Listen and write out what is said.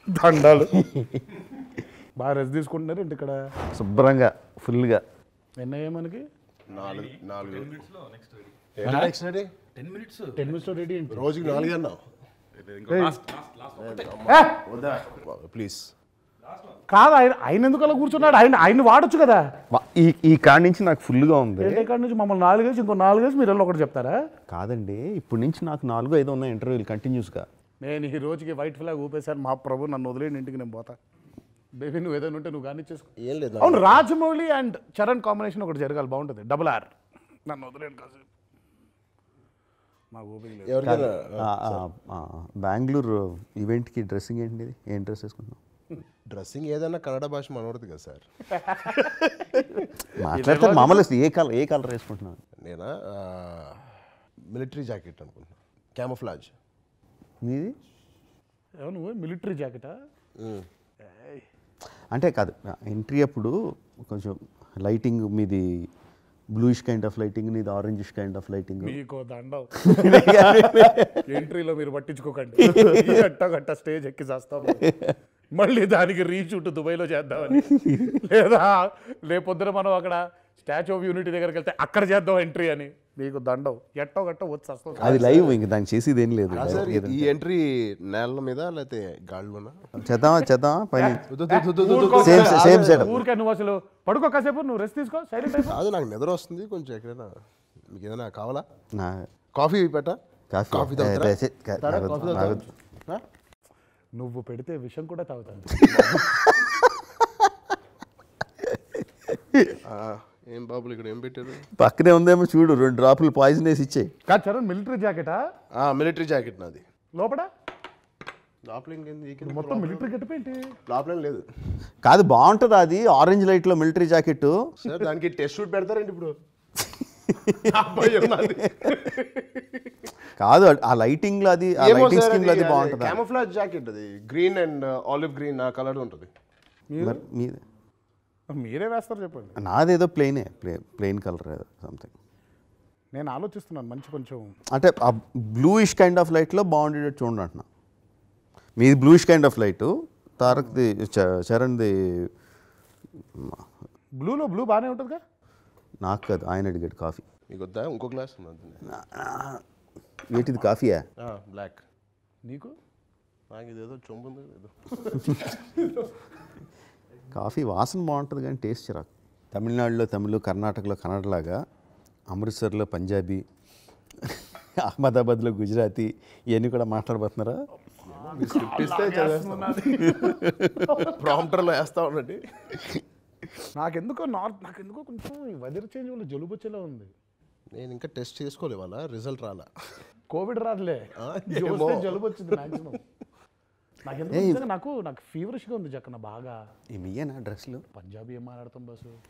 దండాలు బాగా రెస్ట్ తీసుకుంటున్నారు ఏంటి ఇక్కడ శుభ్రంగా ఫుల్గా ఎన్నయ్యా మనకి నాలుగు నాలుగు నెక్స్ట్ రెడీ టెన్ మినిట్స్లో రెడీ ఏంటి రోజుకి నాలుగు అన్నావు వద్దా ప్లీజ్ కాదు ఆయన ఆయన ఎందుకు అలా కూర్చున్నాడు ఆయన ఆయన వాడొచ్చు కదా వా- ఈ ఈ కాడి నుంచి నాకు ఫుల్గా ఉంది ఏంటి కాడి నుంచి మమ్మల్ని నాలుగేసి ఇంకో నాలుగేసి మీరు వెళ్ళి ఒకటి చెప్తారా కాదండి ఇప్పటి నుంచి నాకు నాలుగు ఐదు ఉన్నాయి ఇంటర్వ్యూలు కంటిన్యూస్గా నేను ఈ రోజుకి వైట్ ఫ్లాగ్ ఊపేశాను మా ప్రభు నన్ను వదిలేని ఇంటికి నేను పోతా బేబీ నువ్వు ఏదైనా ఉంటే నువ్వు కానీ చేసుకో ఏం లేదు అవును రాజమౌళి అండ్ చరణ్ కాంబినేషన్ ఒకటి జరగాలి బాగుంటుంది డబుల్ ఆర్ నన్ను వదిలేను కాసేపు మా ఊపిరి లేదు ఎవరికైనా బెంగళూరు ఈవెంట్కి డ్రెస్సింగ్ ఏంటి ఇది? ఏం డ్రెస్ వేసుకుంటున్నావు డ్రెస్సింగ్ ఏదైనా కన్నడ భాష మనవడదు కదా సార్ మాట్లాడితే మామూలు అసలు ఏ కలర్ ఏ కలర్ వేసుకుంటున్నావు నేనా మిలిటరీ జాకెట్ అనుకుంటున్నా క్యామోఫ్లాజ్ మీది ఏమో నువ్వు మిలిటరీ జాకెటా అంటే కాదు ఎంట్రీ అప్పుడు కొంచెం లైటింగ్ మీది బ్లూయిష్ కైండ్ ఆఫ్ లైటింగ్ నీది ఆరెంజిష్ కైండ్ ఆఫ్ లైటింగ్ మీకు దండం ఎంట్రీలో మీరు పట్టించుకోకండి గట్ట గట్ట స్టేజ్ ఎక్కి చేస్తాం మళ్ళీ దానికి రీషూట్ దుబాయ్లో చేద్దామని లేదా రేపొద్దున మనం అక్కడ స్టాచ్యూ ఆఫ్ యూనిటీ దగ్గరికి వెళ్తే అక్కడ చేద్దాం ఎంట్రీ అని మీకు దండం ఎట్టో గట్ట వచ్చి వస్తాం అది లైవ్ ఇంక దానికి చేసేది ఏం లేదు సార్ ఈ ఎంట్రీ నేల మీద లేకపోతే గాల్లోనా చేద్దామా చేద్దామా పైన ఊరుకో సేమ్ కాసేపు. సేమ్ సెటప్ ఊరికే నువ్వు అసలు పడుకో కాసేపు నువ్వు రెస్ట్ తీసుకో సైలెంట్ అయిపో కాదు నాకు నిద్ర వస్తుంది కొంచెం ఎక్కడైనా మీకు ఏదైనా కావాలా నా కాఫీ పెట్ట కాఫీ కాఫీ తాగుతారా? ఏ, ఏ, కా- తారా, నాకు- కాఫీ నాకు- తాగుతారా? నువ్వు పెడితే విషం కూడా తాగుతాను ఆ, ఏం బాబులు ఇక్కడ ఏం పెట్టారు పక్కనే ఉందేమో చూడు రెండు డ్రాపులు పాయిజన్ వేసి ఇచ్చే కాదు చరణ్ మిలిటరీ జాకెటా మిలిటరీ జాకెట్ నాది లోపల లోపల ఇంకేంది? ఈ కింద మొత్తం మిలిటరీ గెటప్ ఏంటి లోపల ఏం లేదు కాదు బాగుంటుంది అది ఆరెంజ్ లైట్లో మిలిటరీ జాకెట్ సార్ దానికి టెస్ట్ షూట్ పెడతారండి ఇప్పుడు అబ్బాయి ఉన్నది. కాదు ఆ లైటింగ్ లో అది ఆ ఏమో లైటింగ్ సార్ స్కీమ్ లో అది అది బాగుంటుంది camouflage జాకెట్ అది గ్రీన్ అండ్ ఆలివ్ గ్రీన్ ఆ కలర్ ఉంటుంది మరి మీది మీరే వేస్తారు చెప్పండి నాదేదో ప్లెయినే ప్లే ప్లెయిన్ కలర్ ఏదో సంథింగ్ నేను ఆలోచిస్తున్నాను మంచి కొంచెం అంటే ఆ బ్లూయిష్ కైండ్ ఆఫ్ లైట్లో బాగుండేటట్టు చూడండి అంటున్నా మీది బ్లూయిష్ కైండ్ ఆఫ్ లైట్ తారక్ది చ- చరణ్ది బ్లూలో బ్లూ బాగానే ఉంటుందిగా నాకు కాదు ఆయన అడిగాడు కాఫీ మీకు వద్దా ఇంకో గ్లాస్ ఉన్నది ఏంటిది కాఫీయా బ్లాక్ నీకు నాకు ఇదేదో చొంపు ఉంది ఏదో కాఫీ వాసన బాగుంటుంది కానీ టేస్ట్ చిరాకు తమిళనాడులో తమిళ కర్ణాటకలో కన్నడలాగా అమృత్సర్లో పంజాబీ అహ్మదాబాద్లో గుజరాతీ ఇవన్నీ కూడా మాట్లాడబోతున్నారా స్క్రిప్ట్ ఇస్తే చదివేస్తాను ప్రాంప్టర్లో వేస్తా ఉండండి నాకెందుకో నార్త్ నాకెందుకో కొంచెం ఈ వెదర్ చేంజ్ వల్ల జలుబు వచ్చేలా ఉంది నేను ఇంకా టెస్ట్ చేసుకోలే వాళ్ళ రిజల్ట్ రాలా కోవిడ్ రాదులే ఆ, చూస్తే ఏమో. జలుబు వచ్చింది మాక్సిమం నాకెందుకు నిజంగా నాకు నాకు ఫీవరిష్గా ఉంది జక్కన బాగా ఏమి ఇయ్యనా డ్రెస్లు పంజాబీ ఏం మాట్లాడతాం బస్సు